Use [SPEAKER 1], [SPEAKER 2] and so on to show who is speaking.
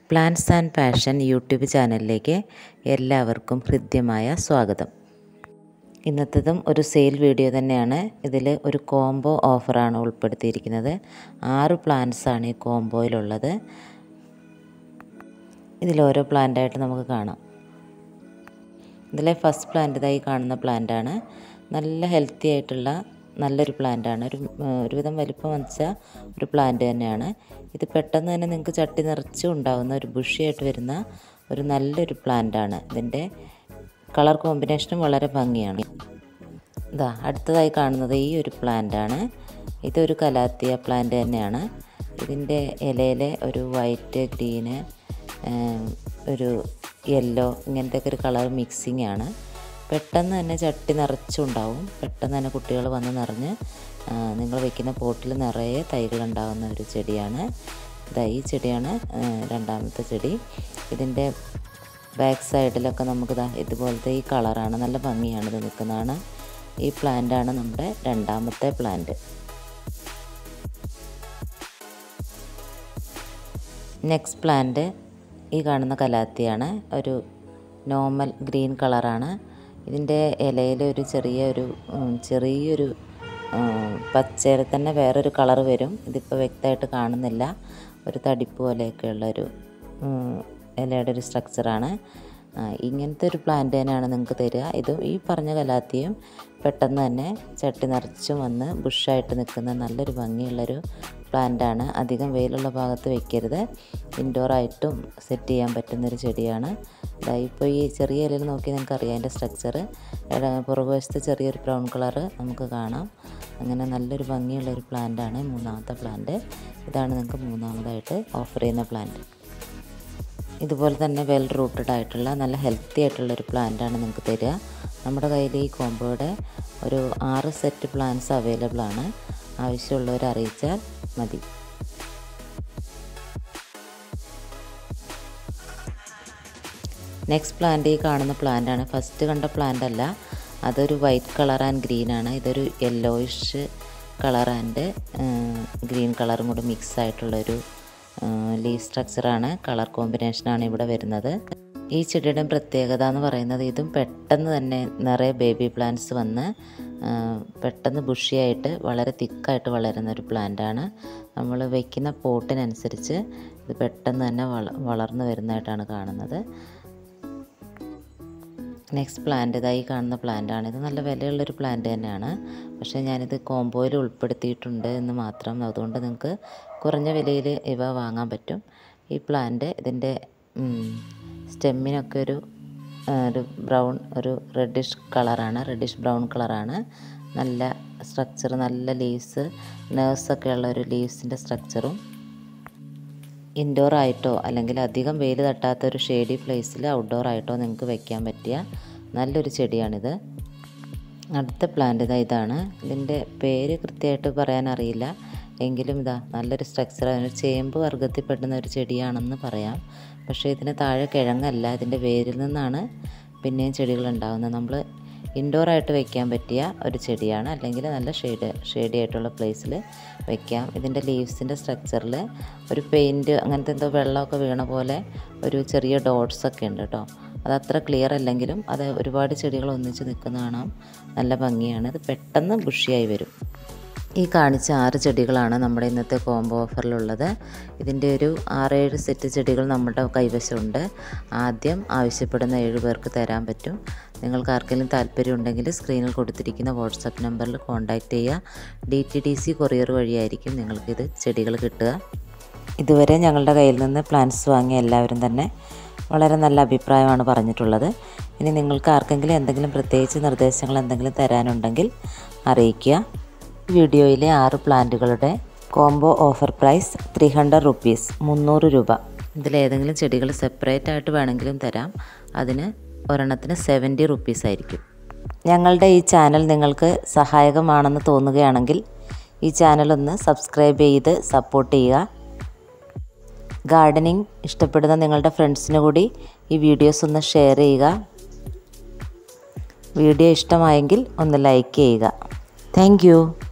[SPEAKER 1] plants and passion YouTube ചാനലിലേക്ക് എല്ലാവർക്കും ഹൃദ്യമായ സ്വാഗതം ഇന്നത്തതും ഒരു സെയിൽ വീഡിയോ തന്നെയാണ് ഇതിൽ ഒരു കോംബോ ഓഫറാണ് ഉൾപ്പെടുത്തിയിരിക്കുന്നത് ആറ് പ്ലാന്റ്സ് ആണ് ഈ കോംബോയിലുള്ളത് ഇതിൽ ഓരോ പ്ലാന്റായിട്ട് നമുക്ക് കാണാം ഇതിലെ ഫസ്റ്റ് പ്ലാന്റ് ഇതായി കാണുന്ന പ്ലാന്റാണ് നല്ല ഹെൽത്തി ആയിട്ടുള്ള നല്ലൊരു പ്ലാന്റാണ് ഒരു ഒരുവിധം വലിപ്പം വെച്ച ഒരു പ്ലാന്റ് തന്നെയാണ് ഇത് പെട്ടെന്ന് തന്നെ നിങ്ങൾക്ക് ചട്ടി നിറച്ച് ഉണ്ടാകുന്ന ഒരു ബുഷിയായിട്ട് വരുന്ന ഒരു നല്ലൊരു പ്ലാന്റാണ് ഇതിൻ്റെ കളർ കോമ്പിനേഷനും വളരെ ഭംഗിയാണ് ഇതാ അടുത്തതായി കാണുന്നത് ഈ ഒരു പ്ലാന്റാണ് ഇതൊരു കലാത്തിയ പ്ലാന്റ് തന്നെയാണ് ഇതിൻ്റെ ഇലയിലെ ഒരു വൈറ്റ് ഗ്രീന് ഒരു യെല്ലോ ഇങ്ങനത്തെ ഒക്കെ ഒരു കളർ മിക്സിംഗ് ആണ് പെട്ടെന്ന് തന്നെ ചട്ടി നിറച്ചുണ്ടാവും പെട്ടെന്ന് തന്നെ കുട്ടികൾ വന്ന് നിറഞ്ഞ് നിങ്ങൾ വെക്കുന്ന പോട്ടിൽ നിറയെ തൈകൾ ഉണ്ടാകുന്ന ഒരു ചെടിയാണ് ഇതാ ഈ ചെടിയാണ് രണ്ടാമത്തെ ചെടി ഇതിൻ്റെ ബാക്ക് സൈഡിലൊക്കെ നമുക്കിതാ ഇതുപോലത്തെ ഈ കളറാണ് നല്ല ഭംഗിയാണ് ഇത് നിൽക്കുന്നതാണ് ഈ പ്ലാന്റാണ് നമ്മുടെ രണ്ടാമത്തെ പ്ലാന്റ് നെക്സ്റ്റ് പ്ലാന്റ് ഈ കാണുന്ന കലാത്തിയാണ് ഒരു നോർമൽ ഗ്രീൻ കളറാണ് ഇതിൻ്റെ ഇലയിൽ ഒരു ചെറിയ ഒരു ചെറിയൊരു പച്ചയിൽ തന്നെ വേറൊരു കളർ വരും ഇതിപ്പോൾ വ്യക്തമായിട്ട് കാണുന്നില്ല ഒരു തടിപ്പ് പോലെയൊക്കെയുള്ളൊരു ഇലയുടെ ഒരു സ്ട്രക്ചറാണ് ഇങ്ങനത്തെ ഒരു പ്ലാന്റ് തന്നെയാണ് നിങ്ങൾക്ക് തരിക ഇത് ഈ പറഞ്ഞ കലാത്തിയും പെട്ടെന്ന് തന്നെ ചട്ടി നിറച്ചും വന്ന് ബുഷായിട്ട് നിൽക്കുന്ന നല്ലൊരു ഭംഗിയുള്ളൊരു പ്ലാന്റാണ് അധികം വെയിലുള്ള ഭാഗത്ത് വെക്കരുത് ഇൻഡോറായിട്ടും സെറ്റ് ചെയ്യാൻ പറ്റുന്നൊരു ചെടിയാണ് ഇപ്പോൾ ഈ ചെറിയ ഇലയിൽ നോക്കി നിങ്ങൾക്ക് അറിയാം അതിൻ്റെ സ്ട്രക്ചർ പുറകുവശത്ത് ചെറിയൊരു ബ്രൗൺ കളറ് നമുക്ക് കാണാം അങ്ങനെ നല്ലൊരു ഭംഗിയുള്ള ഒരു പ്ലാന്റാണ് മൂന്നാമത്തെ പ്ലാന്റ് ഇതാണ് നിങ്ങൾക്ക് മൂന്നാമതായിട്ട് ഓഫർ ചെയ്യുന്ന പ്ലാന്റ് ഇതുപോലെ തന്നെ വെൽ റൂട്ടഡ് ആയിട്ടുള്ള നല്ല ഹെൽത്തി ആയിട്ടുള്ള ഒരു പ്ലാന്റാണ് നിങ്ങൾക്ക് തരിക നമ്മുടെ കയ്യിൽ ഈ കോമ്പോയുടെ ഒരു ആറ് സെറ്റ് പ്ലാന്റ്സ് അവൈലബിൾ ആണ് ആവശ്യമുള്ളവർ അറിയിച്ചാൽ മതി നെക്സ്റ്റ് പ്ലാന്റ് ഈ കാണുന്ന പ്ലാന്റാണ് ഫസ്റ്റ് കണ്ട പ്ലാന്റ് അല്ല അതൊരു വൈറ്റ് കളർ ആൻഡ് ഗ്രീൻ ആണ് ഇതൊരു യെല്ലോയിഷ് കളർ ആൻഡ് ഗ്രീൻ കളറും കൂടെ മിക്സ് ആയിട്ടുള്ളൊരു ലീഫ് സ്ട്രക്ചറാണ് കളർ കോമ്പിനേഷനാണ് ഇവിടെ വരുന്നത് ഈ ചെടിയുടെ പ്രത്യേകത എന്ന് പറയുന്നത് ഇതും പെട്ടെന്ന് തന്നെ നിറയെ ബേബി പ്ലാന്റ്സ് വന്ന് പെട്ടെന്ന് ബുഷിയായിട്ട് വളരെ തിക്കായിട്ട് വളരുന്ന ഒരു പ്ലാന്റാണ് നമ്മൾ വയ്ക്കുന്ന പോട്ടിനനുസരിച്ച് ഇത് പെട്ടെന്ന് തന്നെ വള വളർന്നു വരുന്നതായിട്ടാണ് കാണുന്നത് നെക്സ്റ്റ് പ്ലാന്റ് ഇതായി കാണുന്ന പ്ലാന്റാണ് ഇത് നല്ല വിലയുള്ളൊരു പ്ലാന്റ് തന്നെയാണ് പക്ഷേ ഞാനിത് കോംബോയിൽ ഉൾപ്പെടുത്തിയിട്ടുണ്ട് എന്ന് മാത്രം അതുകൊണ്ട് നിങ്ങൾക്ക് കുറഞ്ഞ വിലയിൽ ഇവ വാങ്ങാൻ പറ്റും ഈ പ്ലാന്റ് ഇതിൻ്റെ സ്റ്റെമ്മിനൊക്കെ ഒരു ഒരു ബ്രൗൺ ഒരു റെഡിഷ് കളറാണ് റെഡിഷ് ബ്രൗൺ കളറാണ് നല്ല സ്ട്രക്ചർ നല്ല ലീവ്സ് നേഴ്സൊക്കെ ഉള്ള ഒരു ലീവ്സിൻ്റെ സ്ട്രക്ചറും ഇൻഡോർ ആയിട്ടോ അല്ലെങ്കിൽ അധികം വെയിൽ തട്ടാത്ത ഒരു ഷെയ്ഡി പ്ലേസിൽ ഔട്ട്ഡോർ ആയിട്ടോ നിങ്ങൾക്ക് വെക്കാൻ പറ്റിയ നല്ലൊരു ചെടിയാണിത് അടുത്ത പ്ലാന്റ് ഇതാ ഇതാണ് ഇതിൻ്റെ പേര് കൃത്യമായിട്ട് പറയാൻ അറിയില്ല എങ്കിലും ഇതാ നല്ലൊരു സ്ട്രക്ചർ ഒരു ചേമ്പ് വർഗത്തിൽപ്പെടുന്ന ഒരു ചെടിയാണെന്ന് പറയാം പക്ഷേ ഇതിന് താഴെ കിഴങ്ങല്ല ഇതിൻ്റെ വേരിൽ നിന്നാണ് പിന്നെയും ചെടികൾ ഉണ്ടാകുന്നത് നമ്മൾ ഇൻഡോർ ആയിട്ട് വെക്കാൻ പറ്റിയ ഒരു ചെടിയാണ് അല്ലെങ്കിൽ നല്ല ഷെയ്ഡ് ഷെയ്ഡി ആയിട്ടുള്ള പ്ലേസിൽ വെക്കാം ഇതിൻ്റെ ലീവ്സിൻ്റെ സ്ട്രക്ചറിൽ ഒരു പെയിൻറ്റ് അങ്ങനത്തെ എന്തോ വെള്ളമൊക്കെ വീണ പോലെ ഒരു ചെറിയ ഡോട്ട്സ് ഒക്കെ ഉണ്ട് കേട്ടോ അത് അത്ര ക്ലിയർ അല്ലെങ്കിലും അത് ഒരുപാട് ചെടികൾ ഒന്നിച്ച് നിൽക്കുന്ന കാണാം നല്ല ഭംഗിയാണ് ഇത് പെട്ടെന്ന് ബുഷിയായി വരും ഈ കാണിച്ച ആറ് ചെടികളാണ് നമ്മുടെ ഇന്നത്തെ കോംബോ ഓഫറിലുള്ളത് ഇതിൻ്റെ ഒരു ആറേഴ് സെറ്റ് ചെടികൾ നമ്മുടെ കൈവശമുണ്ട് ആദ്യം ആവശ്യപ്പെടുന്ന ഏഴ് പേർക്ക് തരാൻ പറ്റും നിങ്ങൾക്ക് ആർക്കെങ്കിലും താല്പര്യം ഉണ്ടെങ്കിൽ സ്ക്രീനിൽ കൊടുത്തിരിക്കുന്ന വാട്സപ്പ് നമ്പറിൽ കോൺടാക്റ്റ് ചെയ്യുക D T D C courier വഴിയായിരിക്കും നിങ്ങൾക്കിത് ചെടികൾ കിട്ടുക ഇതുവരെ ഞങ്ങളുടെ കയ്യിൽ നിന്ന് പ്ലാന്റ്സ് വാങ്ങിയ എല്ലാവരും തന്നെ വളരെ നല്ല അഭിപ്രായമാണ് പറഞ്ഞിട്ടുള്ളത് ഇനി നിങ്ങൾക്ക് ആർക്കെങ്കിലും എന്തെങ്കിലും പ്രത്യേകിച്ച് നിർദ്ദേശങ്ങൾ എന്തെങ്കിലും തരാനുണ്ടെങ്കിൽ അറിയിക്കുക വീഡിയോയിലെ ആറ് പ്ലാന്റുകളുടെ combo offer price three hundred rupees മുന്നൂറ് രൂപ ഇതിലേതെങ്കിലും ചെടികൾ സെപ്പറേറ്റ് ആയിട്ട് വേണമെങ്കിലും തരാം അതിന് ഒരെണ്ണത്തിന് സെവൻറ്റി റുപ്പീസ് ആയിരിക്കും ഞങ്ങളുടെ ഈ ചാനൽ നിങ്ങൾക്ക് സഹായകമാണെന്ന് തോന്നുകയാണെങ്കിൽ ഈ ചാനൽ ഒന്ന് സബ്സ്ക്രൈബ് ചെയ്ത് സപ്പോർട്ട് ചെയ്യുക ഗാർഡനിങ് ഇഷ്ടപ്പെടുന്ന നിങ്ങളുടെ ഫ്രണ്ട്സിന് കൂടി ഈ വീഡിയോസ് ഒന്ന് ഷെയർ ചെയ്യുക വീഡിയോ ഇഷ്ടമായെങ്കിൽ ഒന്ന് ലൈക്ക് ചെയ്യുക താങ്ക്